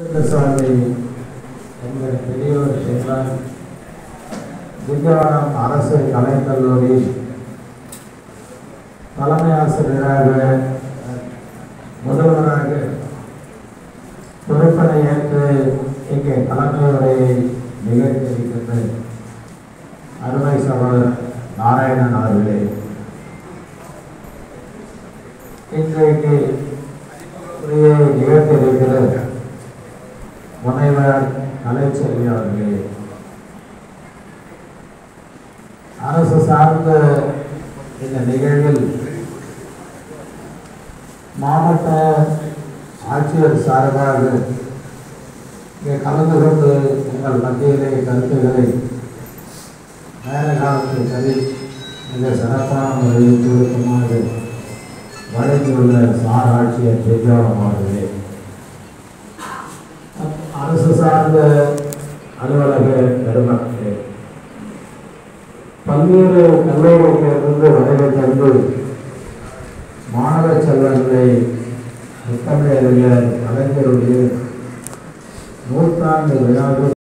சாமி எங்கள் பெரியவர் செல்வன் திண்டிவனம் அரசு கலைக்கல்லூரி தலைமை ஆசிரியராக முதல்வராக பொறுப்பனை ஏற்று இங்கே தலைமை உரையை நிகழ்த்தியிருக்கின்ற அருமை சகோதரர் நாராயணன் அவர்களே இன்றைக்கு உரையை நிகழ்த்தியிருக்கிற முனைவர் கலைச்செல்வி அவர்களே அரசு சார்ந்த இந்த நிகழ்வில் மாவட்ட ஆட்சியர் சார்பாக இங்கே கலந்து கொண்டு உங்கள் மத்தியிலே கருத்துக்களை நேர காலத்தில் சரி மிக சிறப்பான முறையில் சுருக்கமாக வழங்கியுள்ள சார் ஆட்சியர் ஜெயஜாலம் அவர்களே அரசு சார்ந்த அலுவலக பெருமக்களே பல்வேறு கல்லூரிகளிலிருந்து வருகை தந்து மாணவ செல்வங்களை முத்தமிழறிஞர் கலைஞருடைய நூற்றாண்டு விழாவில்